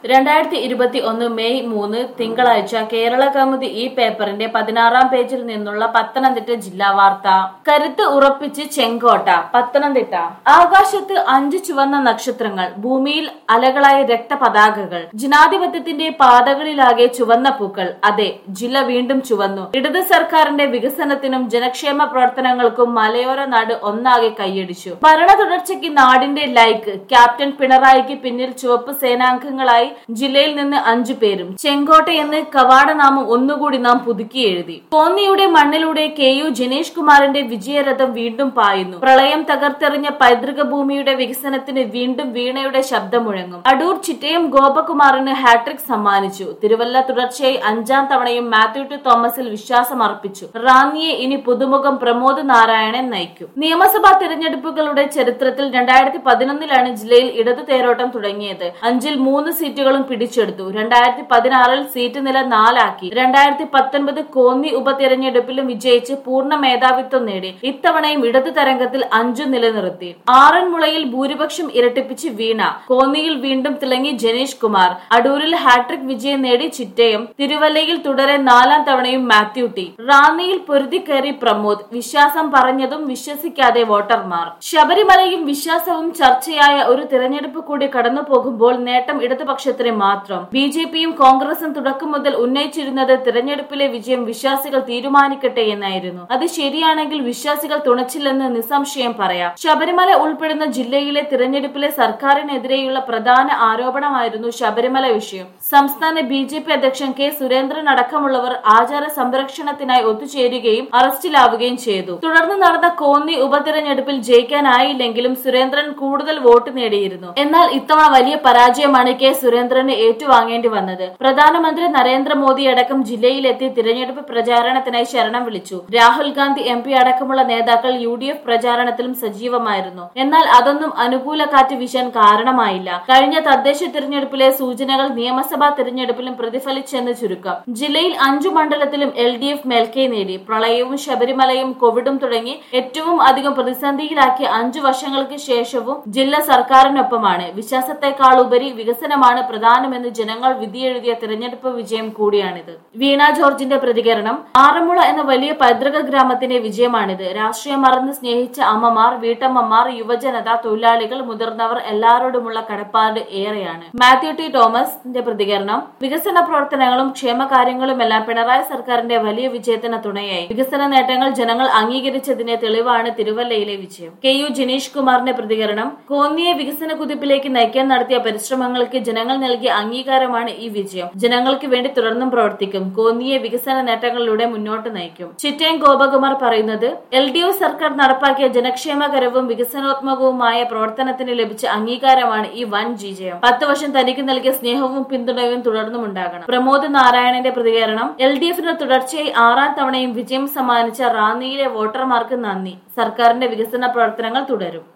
രണ്ടായിരത്തി ഇരുപത്തി ഒന്ന് മെയ് മൂന്ന് തിങ്കളാഴ്ച കേരള കൗമുദി ഈ പേപ്പറിന്റെ പതിനാറാം പേജിൽ നിന്നുള്ള പത്തനംതിട്ട ജില്ലാ വാർത്ത കരുത്ത് ഉറപ്പിച്ച് ചെങ്കോട്ട പത്തനംതിട്ട ആകാശത്ത് അഞ്ച് ചുവന്ന നക്ഷത്രങ്ങൾ ഭൂമിയിൽ അലകളായ രക്തപതാകകൾ ജനാധിപത്യത്തിന്റെ പാതകളിലാകെ ചുവന്ന പൂക്കൾ അതെ ജില്ല വീണ്ടും ചുവന്നു ഇടത് സർക്കാരിന്റെ വികസനത്തിനും ജനക്ഷേമ പ്രവർത്തനങ്ങൾക്കും മലയോര നാട് ഒന്നാകെ കൈയടിച്ചു ഭരണ തുടർച്ചയ്ക്ക് നാടിന്റെ ലൈക്ക് ക്യാപ്റ്റൻ പിണറായിക്ക് പിന്നിൽ ചുവപ്പ് സേനാംഗങ്ങളായി ജില്ലയിൽ നിന്ന് അഞ്ചു പേരും ചെങ്കോട്ട എന്ന് കവാടനാമം ഒന്നുകൂടി നാം പുതുക്കി എഴുതി കോന്നിയുടെ മണ്ണിലൂടെ കെ യു ജനേഷ് കുമാറിന്റെ വിജയരഥം വീണ്ടും പായുന്നു പ്രളയം തകർത്തെറിഞ്ഞ പൈതൃക ഭൂമിയുടെ വികസനത്തിന് വീണ്ടും വീണയുടെ ശബ്ദം മുഴങ്ങും അടൂർ ചിറ്റയം ഗോപകുമാറിന് ഹാട്രിക് സമ്മാനിച്ചു തിരുവല്ല തുടർച്ചയായി അഞ്ചാം തവണയും മാത്യു ടി തോമസിൽ വിശ്വാസം അർപ്പിച്ചു റാന്നിയെ ഇനി പുതുമുഖം പ്രമോദ് നാരായണൻ നയിക്കും നിയമസഭാ തിരഞ്ഞെടുപ്പുകളുടെ ചരിത്രത്തിൽ രണ്ടായിരത്തി പതിനൊന്നിലാണ് ജില്ലയിൽ ഇടതു തേരോട്ടം തുടങ്ങിയത് അഞ്ചിൽ മൂന്ന് സീറ്റുകളും പിടിച്ചെടുത്തു രണ്ടായിരത്തി പതിനാറിൽ സീറ്റ് നില നാലാക്കി രണ്ടായിരത്തി പത്തൊൻപത് കോന്നി ഉപതെരഞ്ഞെടുപ്പിലും വിജയിച്ച് പൂർണ്ണ മേധാവിത്വം നേടി ഇത്തവണയും ഇടതു തരംഗത്തിൽ അഞ്ചു നിലനിർത്തി ആറന്മുളയിൽ ഭൂരിപക്ഷം ഇരട്ടിപ്പിച്ച് വീണ കോന്നിയിൽ വീണ്ടും തിളങ്ങി ജനീഷ് കുമാർ അടൂരിൽ ഹാട്രിക് വിജയം നേടി ചിറ്റയം തിരുവല്ലയിൽ തുടരെ നാലാം തവണയും മാത്യു ടി റാന്നിയിൽ പൊരുതിക്കയറി പ്രമോദ് വിശ്വാസം പറഞ്ഞതും വിശ്വസിക്കാതെ വോട്ടർമാർ ശബരിമലയും വിശ്വാസവും ചർച്ചയായ ഒരു തിരഞ്ഞെടുപ്പ് കൂടി കടന്നു പോകുമ്പോൾ നേട്ടം ഇടതുപക്ഷത്തിന് മാത്രം ബി ജെ പിയും കോൺഗ്രസും തുടക്കം മുതൽ ഉന്നയിച്ചിരുന്നത് തിരഞ്ഞെടുപ്പിലെ വിജയം വിശ്വാസികൾ തീരുമാനിക്കട്ടെ എന്നായിരുന്നു അത് ശരിയാണെങ്കിൽ വിശ്വാസികൾ തുണച്ചില്ലെന്ന് നിസ്സംശയം പറയാം ശബരിമല ഉൾപ്പെടുന്ന ജില്ലയിലെ തിരഞ്ഞെടുപ്പിലെ സർക്കാരിനെതിരെയുള്ള പ്രധാന ആരോപണമായിരുന്നു ശബരിമല വിഷയം സംസ്ഥാന ബി ജെ പി അധ്യക്ഷൻ കെ സുരേന്ദ്രൻ അടക്കമുള്ളവർ ആചാര സംരക്ഷണത്തിനായി ഒത്തുചേരുകയും അറസ്റ്റിലാവുകയും ചെയ്തു തുടർന്ന് നടന്ന കോന്നി ഉപതിരഞ്ഞെടുപ്പിൽ ജയിക്കാനായില്ലെങ്കിലും സുരേന്ദ്രൻ കൂടുതൽ വോട്ട് നേടിയിരുന്നു എന്നാൽ ഇത്തവണ വലിയ പരാജയമാണ് കെ സുരേന്ദ്രന് ഏറ്റുവാങ്ങേണ്ടി വന്നത് പ്രധാനമന്ത്രി നരേന്ദ്രമോദി അടക്കം ജില്ലയിലെത്തി തിരഞ്ഞെടുപ്പ് പ്രചാരണത്തിനായി ശരണം വിളിച്ചു രാഹുൽ ഗാന്ധി എം പി അടക്കമുള്ള നേതാക്കൾ യു ഡി എഫ് പ്രചാരണത്തിലും സജീവമായിരുന്നു എന്നാൽ അതൊന്നും അനുകൂല കാറ്റ് വീശാൻ കാരണമായില്ല കഴിഞ്ഞ തദ്ദേശ തിരഞ്ഞെടുപ്പിലെ സൂചനകൾ നിയമസഭാ തിരഞ്ഞെടുപ്പിലും പ്രതിഫലിച്ചെന്ന് ചുരുക്കം ജില്ലയിൽ അഞ്ചു മണ്ഡലത്തിലും എൽ ഡി എഫ് മേൽക്കൈ നേടി പ്രളയവും ശബരിമലയും കോവിഡും തുടങ്ങി ഏറ്റവും അധികം പ്രതിസന്ധിയിലാക്കിയ അഞ്ചു വർഷങ്ങൾക്ക് ശേഷവും ജില്ല സർക്കാരിനൊപ്പമാണ് വിശ്വാസത്തെക്കാൾ ഉപരി വികസനമാണ് പ്രധാനമെന്ന് ജനങ്ങൾ വിധിയെഴുതിയ തിരഞ്ഞെടുപ്പ് വിജയം കൂടിയാണിത് വീണ ജോർജിന്റെ പ്രതികരണം ആറന്മുള എന്ന വലിയ പൈതൃക ഗ്രാമത്തിന്റെ വിജയമാണിത് രാഷ്ട്രീയം മറന്ന് സ്നേഹിച്ച അമ്മമാർ വീട്ടമ്മമാർ യുവജനത തൊഴിലാളികൾ മുതിർന്നവർ എല്ലാവരോടുമുള്ള കടപ്പാട് ഏറെയാണ് മാത്യു ടി തോമസിന്റെ പ്രതികരണം വികസന പ്രവർത്തനങ്ങളും ക്ഷേമകാര്യങ്ങളുമെല്ലാം പിണറായി സർക്കാരിന്റെ വലിയ വിജയത്തിന് തുണയായി വികസന നേട്ടങ്ങൾ ജനങ്ങൾ അംഗീകരിച്ചതിന്റെ തെളിവാണ് തിരുവല്ലയിലെ വിജയം കെ യു ജിനീഷ് കുമാറിന്റെ പ്രതികരണം കോന്നിയെ വികസന കുതിപ്പിലേക്ക് നയിക്കാൻ നടത്തിയ പരിശ്രമങ്ങൾക്ക് ജനങ്ങൾ നൽകിയ അംഗീകാരമാണ് ഈ വിജയം ജനങ്ങൾക്ക് വേണ്ടി തുടർന്നും പ്രവർത്തിക്കും കോന്നിയെ വികസന നേട്ടങ്ങളിലൂടെ മുന്നോട്ട് നയിക്കും ചിറ്റയം ഗോപകുമാർ പറയുന്നത് എൽ ഡി എഫ് സർക്കാർ നടപ്പാക്കിയ ജനക്ഷേമകരവും വികസനോത്മകവുമായ പ്രവർത്തനത്തിന് ലഭിച്ച അംഗീകാരമാണ് ഈ വൻ വിജയം പത്ത് വർഷം തനിക്ക് നൽകിയ സ്നേഹവും പിന്തുണയും തുടർന്നും ഉണ്ടാകണം പ്രമോദ് നാരായണന്റെ പ്രതികരണം എൽ ഡി എഫിന് തുടർച്ചയായി ആറാം തവണയും വിജയം സമ്മാനിച്ച റാന്നിയിലെ വോട്ടർമാർക്ക് നന്ദി സർക്കാരിന്റെ വികസന പ്രവർത്തനങ്ങൾ തുടരും